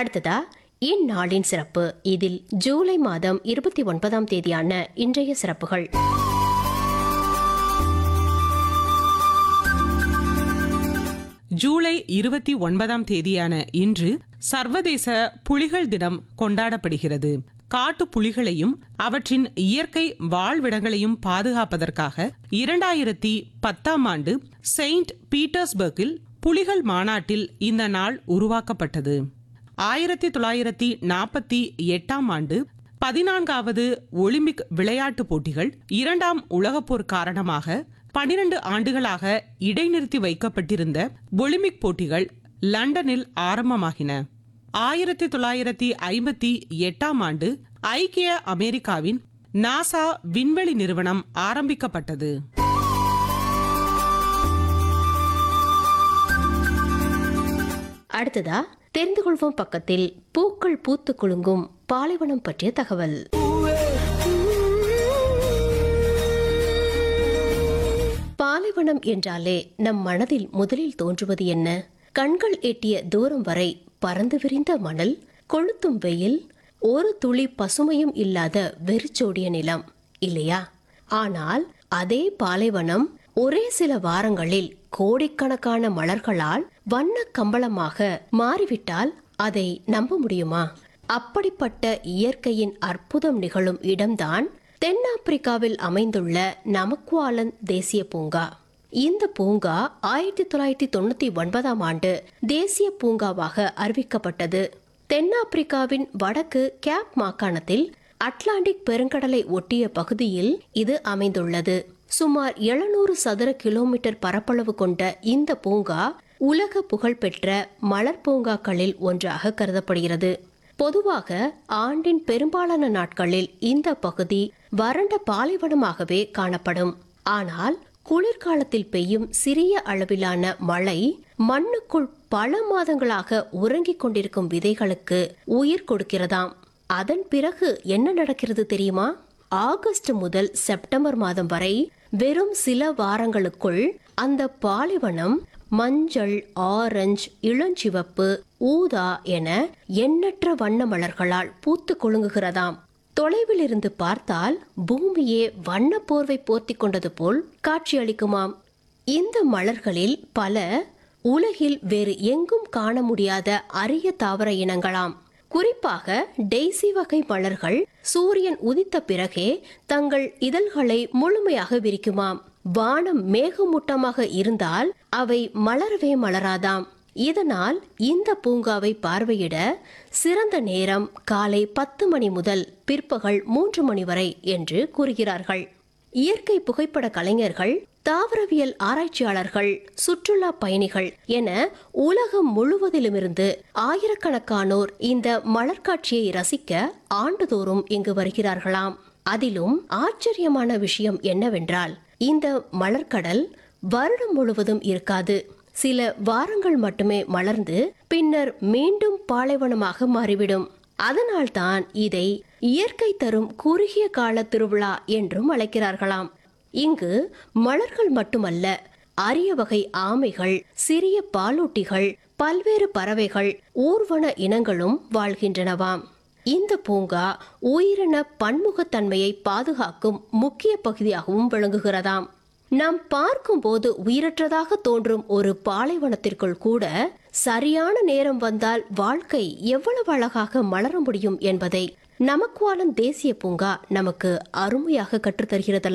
அடுத்ததா இந்நாளின் சிறப்பு இதில் ஜூலை மாதம் இருபத்தி ஒன்பதாம் தேதியான இன்றைய சிறப்புகள் ஜூலை இருபத்தி ஒன்பதாம் தேதியான இன்று சர்வதேச புலிகள் தினம் கொண்டாடப்படுகிறது காட்டு புலிகளையும் அவற்றின் இயற்கை வாழ்விடங்களையும் பாதுகாப்பதற்காக இரண்டாயிரத்தி பத்தாம் ஆண்டு செயின்ட் பீட்டர்ஸ்பர்க்கில் புலிகள் மாநாட்டில் இந்த நாள் உருவாக்கப்பட்டது ஆயிரத்தி தொள்ளாயிரத்தி நாற்பத்தி எட்டாம் ஆண்டு பதினான்காவது ஒலிம்பிக் விளையாட்டுப் போட்டிகள் இரண்டாம் உலகப் போர் காரணமாக பனிரெண்டு ஆண்டுகளாக இடைநிறுத்தி வைக்கப்பட்டிருந்த ஒலிம்பிக் போட்டிகள் லண்டனில் ஆரம்பமாகின ஆயிரத்தி தொள்ளாயிரத்தி ஐம்பத்தி எட்டாம் ஆண்டு ஐக்கிய அமெரிக்காவின் நாசா விண்வெளி நிறுவனம் ஆரம்பிக்கப்பட்டது அடுத்ததா தெரிந்து கொள்வோம் பக்கத்தில் பூக்கள் பூத்து குலுங்கும் பாலைவனம் பற்றிய தகவல் பாலைவனம் என்றாலே நம் மனதில் முதலில் தோன்றுவது என்ன கண்கள் எட்டிய தூரம் வரை பறந்து விரிந்த மணல் கொளுத்தும் வெயில் ஒரு துளி பசுமையும் இல்லாத வெறிச்சோடிய நிலம் இல்லையா ஆனால் அதே பாலைவனம் ஒரே சில வாரங்களில் கோடிக்கணக்கான மலர்களால் வண்ண கம்பளமாக மாறிவிட்டால் அதை நம்ப முடியுமா அப்படிப்பட்ட இயற்கையின் அற்புதம் நிகழும் இடம்தான் தென்னாப்பிரிக்காவில் அமைந்துள்ள நமக்குவாலன் தேசிய பூங்கா இந்த பூங்கா ஆயிரத்தி தொள்ளாயிரத்தி தொண்ணூத்தி ஒன்பதாம் ஆண்டு தேசிய பூங்காவாக அறிவிக்கப்பட்டது தென்னாப்பிரிக்காவின் வடக்கு கேப் மாகாணத்தில் அட்லாண்டிக் பெருங்கடலை ஒட்டிய பகுதியில் இது அமைந்துள்ளது சுமார் எழுநூறு சதுர கிலோமீட்டர் பரப்பளவு கொண்ட இந்த பூங்கா உலக புகழ்பெற்ற மலர் பூங்காக்களில் ஒன்றாக கருதப்படுகிறது பொதுவாக ஆண்டின் பெரும்பாலான நாட்களில் இந்த பகுதி வறண்ட பாலைவனமாகவே காணப்படும் ஆனால் குளிர்காலத்தில் பெய்யும் சிறிய அளவிலான மழை மண்ணுக்குள் பல மாதங்களாக உறங்கிக் கொண்டிருக்கும் விதைகளுக்கு உயிர் கொடுக்கிறதாம் அதன் பிறகு என்ன நடக்கிறது தெரியுமா ஆகஸ்ட் முதல் செப்டம்பர் மாதம் வரை வெறும் சில வாரங்களுக்குள் அந்த பாலைவனம் மஞ்சள் ஆரஞ்சு இளஞ்சிவப்பு ஊதா என எண்ணற்ற வண்ண மலர்களால் பூத்து குலுங்குகிறதாம் தொலைவில் இருந்து பார்த்தால் பூமியே வண்ண போர்வை போர்த்தி கொண்டது போல் காட்சியளிக்குமாம் இந்த மலர்களில் பல உலகில் வேறு எங்கும் காண முடியாத அரிய தாவர இனங்களாம் குறிப்பாக டெய்சி வகை மலர்கள் சூரியன் உதித்த பிறகே தங்கள் இதழ்களை முழுமையாக விரிக்குமாம் வானம் மேகமூட்டமாக இருந்தால் அவை மலரவே மலராதாம் இதனால் இந்த பூங்காவை பார்வையிட சிறந்த நேரம் காலை பத்து மணி முதல் பிற்பகல் மூன்று மணி வரை என்று கூறுகிறார்கள் இயற்கை புகைப்பட கலைஞர்கள் தாவரவியல் ஆராய்ச்சியாளர்கள் சுற்றுலா பயணிகள் என உலகம் முழுவதிலுமிருந்து ஆயிரக்கணக்கானோர் இந்த மலர்காட்சியை ரசிக்க ஆண்டுதோறும் இங்கு வருகிறார்களாம் அதிலும் ஆச்சரியமான விஷயம் என்னவென்றால் இந்த மலர்க்கடல் வருடம் முழுவதும் இருக்காது சில வாரங்கள் மட்டுமே மலர்ந்து பின்னர் மீண்டும் பாலைவனமாக மாறிவிடும் அதனால்தான் இதை இயற்கை தரும் குறுகிய கால திருவிழா என்றும் அழைக்கிறார்களாம் இங்கு மலர்கள் மட்டுமல்ல அரிய வகை ஆமைகள் சிறிய பாலூட்டிகள் பல்வேறு பறவைகள் ஊர்வன இனங்களும் வாழ்கின்றனவாம் இந்த பூங்கா உயிரின பன்முகத்தன்மையை பாதுகாக்கும் முக்கிய பகுதியாகவும் விளங்குகிறதாம் நாம் பார்க்கும்போது உயிரற்றதாக தோன்றும் ஒரு பாலைவனத்திற்குள் கூட சரியான நேரம் வந்தால் வாழ்க்கை எவ்வளவு அழகாக மலர முடியும் என்பதை நமக்குவாலன் தேசிய பூங்கா நமக்கு அருமையாக கற்றுத்தருகிறது